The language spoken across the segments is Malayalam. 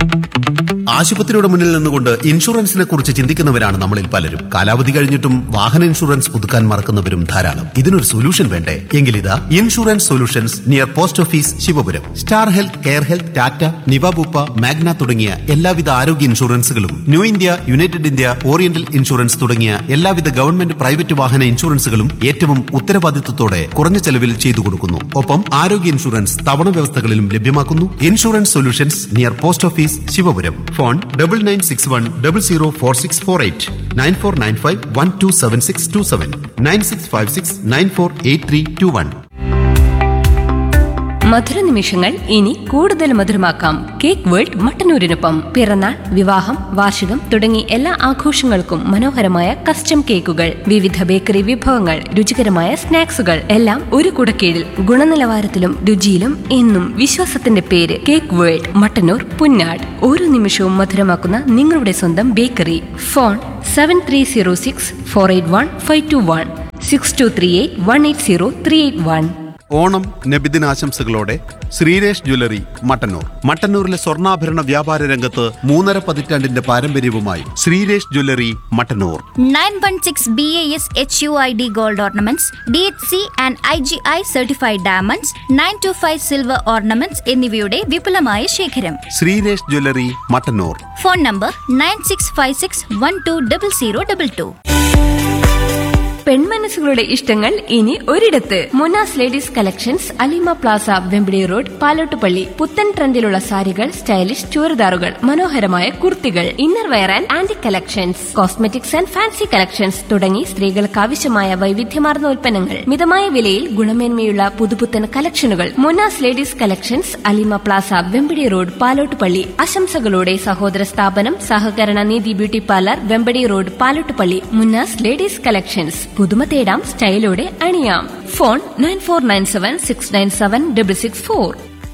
ആശുപത്രിയുടെ മുന്നിൽ നിന്നുകൊണ്ട് ഇൻഷുറൻസിനെ കുറിച്ച് ചിന്തിക്കുന്നവരാണ് നമ്മളിൽ പലരും കാലാവധി കഴിഞ്ഞിട്ടും വാഹന ഇൻഷുറൻസ് പുതുക്കാൻ മറക്കുന്നവരും ധാരാളം ഇതിനൊരു സൊല്യൂഷൻ വേണ്ടേ എങ്കിലിതാ insurance solutions near post office Sivapuram star health care health Tata Niva Bupa Magna തുടങ്ങിയ എല്ലാവിധ ആരോഗ്യ ഇൻഷുറൻസുകളും new India united India oriental insurance തുടങ്ങിയ എല്ലാവിധ ഗവൺമെന്റ് പ്രൈവറ്റ് വാഹന ഇൻഷുറൻസുകളും ഏറ്റവും ഉത്തരവാദിത്വത്തോടെ കുറഞ്ഞ ചെലവിൽ ചെയ്തു കൊടുക്കുന്നു ഒപ്പം ആരോഗ്യ ഇൻഷുറൻസ് തവണ വ്യവസ്ഥകളിലും ലഭ്യമാക്കുന്നു insurance solutions near post office Sivapuram phone double nine six one double zero four six four eight nine four nine five one two seven six two seven nine six five six nine four eight three two one മധുര നിമിഷങ്ങൾ ഇനി കൂടുതൽ മധുരമാക്കാം കേക്ക് വേൾഡ് മട്ടന്നൂരിനൊപ്പം പിറന്നാൾ വിവാഹം വാർഷികം തുടങ്ങി എല്ലാ ആഘോഷങ്ങൾക്കും മനോഹരമായ കസ്റ്റം കേക്കുകൾ വിവിധ ബേക്കറി വിഭവങ്ങൾ രുചികരമായ സ്നാക്സുകൾ എല്ലാം ഒരു കുടക്കീഴിൽ ഗുണനിലവാരത്തിലും രുചിയിലും എന്നും വിശ്വാസത്തിന്റെ പേര് കേക്ക് വേൾഡ് മട്ടന്നൂർ പുന്നാട് ഓരോ നിമിഷവും മധുരമാക്കുന്ന നിങ്ങളുടെ സ്വന്തം bakery phone seven three zero six four eight one five two one six two three eight one eight zero three eight one Onam നബിദിനാശംസകളോടെ ശ്രീരേഷ് ജ്വല്ലറി മട്ടന്നൂർ മട്ടന്നൂരിലെ സ്വർണ്ണാഭരണ വ്യാപാര രംഗത്ത് മൂന്നര പതിറ്റാണ്ടിന്റെ പാരമ്പര്യവുമായി Sreeresh jewellery Mattannur 916 BAS HUID gold ornaments, DHC and IGI certified diamonds, 925 silver ornaments എന്നിവയുടെ വിപുലമായ ശേഖരം Sreeresh jewellery Mattannur phone number nine six five six one two double zero double two പെൺമനസ്സുകളുടെ ഇഷ്ടങ്ങൾ ഇനി ഒരിടത്ത് Munas ladies collections Alima plaza Vembidi road Palottupalli പുത്തൻ ട്രെൻഡിലുള്ള സാരികൾ സ്റ്റൈലിഷ് ചുരിദാറുകൾ മനോഹരമായ കുർത്തികൾ inner wear and aunty collections cosmetics and fancy collections തുടങ്ങി സ്ത്രീകൾക്ക് ആവശ്യമായ വൈവിധ്യമാർന്ന ഉൽപ്പന്നങ്ങൾ മിതമായ വിലയിൽ ഗുണമേന്മയുള്ള പുതുപുത്തൻ കളക്ഷനുകൾ Munas ladies collections Alima plaza Vembadi road Palottupalli ആശംസകളോടെ സഹോദര സ്ഥാപനം സഹകരണ നീതി beauty parlour Vembadi road Palottupalli Munnas ladies collections പുതുമ തേടാം സ്റ്റൈലോടെ അണിയാം phone nine four nine seven six nine seven double six four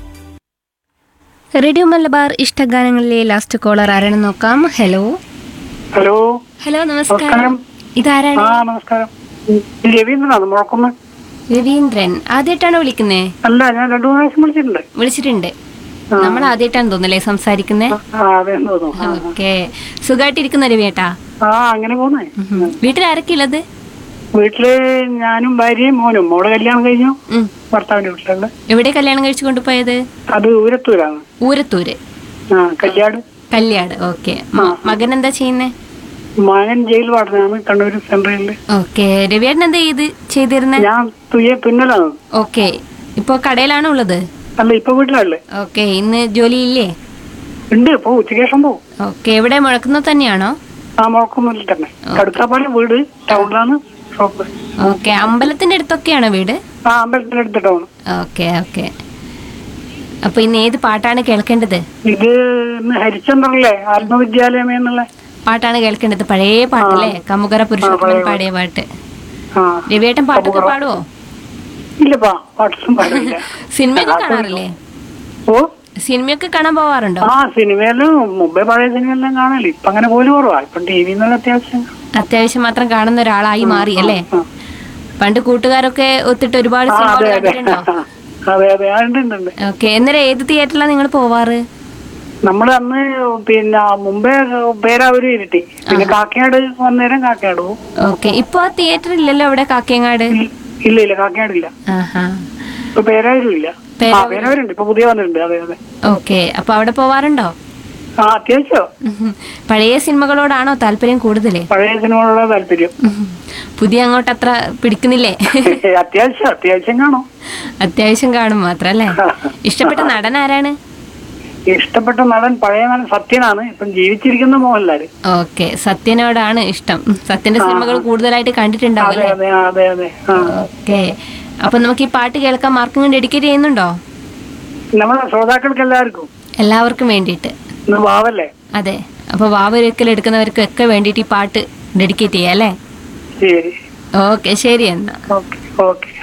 radio Malabar ഇഷ്ടഗാനങ്ങളിലെ ലാസ്റ്റ് കോളർ ആരാണെന്ന് നോക്കാം ഹലോ ഹലോ ഹലോ നമസ്കാരം നമസ്കാരം. ഇതാരാണ് ആ നമസ്കാരം രവീന്ദ്രനാണ് മുഴക്കുന്ന് രവീന്ദ്രൻ ആദ്യമായിട്ടാണോ വിളിക്കുന്നേ അല്ല ഞാൻ രണ്ടു മൂന്ന് പ്രാവശ്യം വിളിച്ചിട്ടുണ്ട് വിളിച്ചിട്ടുണ്ട് നമ്മൾ ആദ്യമായിട്ടാണ് തോന്നുന്നല്ലേ സംസാരിക്കുന്നേ ആ അതെ തോന്നുന്നു ആ, ഓക്കെ സുഖമായിട്ടിരിക്കുന്ന രവിയേട്ടാ ആ അങ്ങനെ പോന്നേ വീട്ടിൽ ആരൊക്കെ ഉള്ളത് വീട്ടില് ഞാനും ഭാര്യയും മോനും മോളെ കല്യാണം കഴിഞ്ഞു ഉം. ഭർത്താവിന്റെ വീട്ടിലുണ്ട് എവിടെ കല്യാണം കഴിച്ചു കൊണ്ടുപോയത് അത് ഊരത്തൂരാണ് ഊരത്തൂര് ആ കല്യാട് കല്യാട് ഓക്കെ മകൻ എന്താ ചെയ്യുന്നേ മകൻ ജയിൽ വാർഡനാണ് കണ്ണൂർ സെൻട്രലില് ഓക്കെ രവിയേട്ടൻ എന്താ ചെയ്ത് ചെയ്തിരുന്നേ ഞാൻ തുയ്യ തുന്നലാണ് ഓക്കെ ഇപ്പൊ കടയിലാണോ ഉള്ളത് അല്ല ഇപ്പൊ വീട്ടിലല്ലേ ഓക്കെ ഇന്ന് ജോലി ഇല്ലേ ഉണ്ട് ഇപ്പൊ ഉച്ചയ്ക്ക് ശേഷം പോവും ഓക്കെ എവിടെ മുഴക്കുന്നത് തന്നെയാണോ ആ മുഴക്കുന്നില്ല തന്നെ കടുക്കാപ്പാടി വീട് ടൗണിലാണ് ഷോപ്പ് ഓക്കെ അമ്പലത്തിന്റെ അടുത്തൊക്കെയാണോ വീട് ആ അമ്പലത്തിന്റെ അടുത്ത് ടൗൺ ഓക്കെ ഓക്കെ അപ്പൊ ഇന്ന് ഏത് പാട്ടാണ് കേൾക്കേണ്ടത് ഇത് ഇന്ന് ഹരിചന്ദ്രല്ലേ ആത്മവിദ്യാലയം എന്നുള്ള പാട്ടാണ് കേൾക്കേണ്ടത് പഴയ പാട്ടല്ലേ കമുകറ പുരുഷോത്തമൻ പാടിയ പാട്ട് ആ രവിയേട്ടൻ പാട്ടൊക്കെ പാടുവോ ഇല്ലപ്പാ പാട്ടൊന്നും പാടില്ല സിനിമയൊക്കെ കാണാറില്ലേ ഓ സിനിമയൊക്കെ കാണാൻ പോവാറുണ്ടോ ആ സിനിമയിലും മുമ്പേ പഴയ സിനിമയെല്ലാം കാണല്ലേ ഇപ്പൊ അങ്ങനെ പോലും കുറവാ ഇപ്പൊ ടി വി എന്നുള്ള അത്യാവശ്യം അത്യാവശ്യം മാത്രം കാണുന്ന ഒരാളായി മാറി അല്ലേ ആ. പണ്ട് കൂട്ടുകാരൊക്കെ ഒത്തിട്ട് ഒരുപാട് ആ സിനിമകൾ അതെ അതെ കണ്ടിട്ടുണ്ടോ അതെ അതെ ആ, ഉണ്ട് ഉണ്ട് ഉണ്ട് ഓക്കെ എന്നേരം ഏത് തിയേറ്ററിലാണ് നിങ്ങൾ പോവാറ് നമ്മള് അന്ന് പിന്നെ മുമ്പേ പേരാവൂര് ഇരുട്ടി പിന്നെ കാക്കനാട് വന്നേരം കാക്കനാട് പോകും ഓക്കെ ഇപ്പൊ ആ തിയേറ്റർ ഇല്ലല്ലോ അവിടെ കാക്കയങ്ങാട് ഇല്ല- ഇല്ല ഇല്ല കാക്കനാടില്ല ആഹാ ഇപ്പൊ പേരാവൂരും ഇല്ല ആ പേരാവൂര്. പേരാവൂരുണ്ട് ഇപ്പൊ പുതിയ വന്നിട്ടുണ്ട് അതെ അതെ ഓക്കെ അപ്പൊ അവിടെ പോവാറുണ്ടോ ആ അത്യാവശ്യം ഉം. പഴയ സിനിമകളോടാണോ താല്പര്യം കൂടുതലേ പഴയ സിനിമകളോട് താല്പര്യം ഉം. പുതിയ അങ്ങോട്ട് അത്ര പിടിക്കുന്നില്ലേ അത്യാവശ്യം അത്യാവശ്യം കാണും അത്യാവശ്യം കാണും മാത്രല്ലേ ഇഷ്ടപ്പെട്ട നടൻ ആരാണ് ഇഷ്ടപ്പെട്ട നടൻ പഴയ നടൻ സത്യനാണ് ഇപ്പം ജീവിച്ചിരിക്കുന്ന മോഹൻലാല് ഓക്കെ സത്യനോടാണ് ഇഷ്ടം ഉം. സത്യന്റെ സിനിമകൾ കൂടുതലായിട്ട് കണ്ടിട്ടുണ്ടാവും അതെ അല്ലേ അതെ അതെ അതെ ആ ഓക്കെ അപ്പൊ നമുക്ക് ഈ പാട്ട് കേൾക്കാൻ മാർക്കും ഡെഡിക്കേറ്റ് ചെയ്യുന്നുണ്ടോ നമ്മളെ ശ്രോതാക്കൾക്ക് എല്ലാവർക്കും എല്ലാവർക്കും വേണ്ടിയിട്ട് ഇന്ന് വാവല്ലേ അതെ അപ്പൊ വാവൊരിക്കൽ എടുക്കുന്നവർക്ക് ഒക്കെ വേണ്ടിയിട്ട് ഈ പാട്ട് ഡെഡിക്കേറ്റ് ചെയ്യാം അല്ലേ ശരി ഓക്കെ ശരി എന്നാ ഓക്കെ ഓക്കെ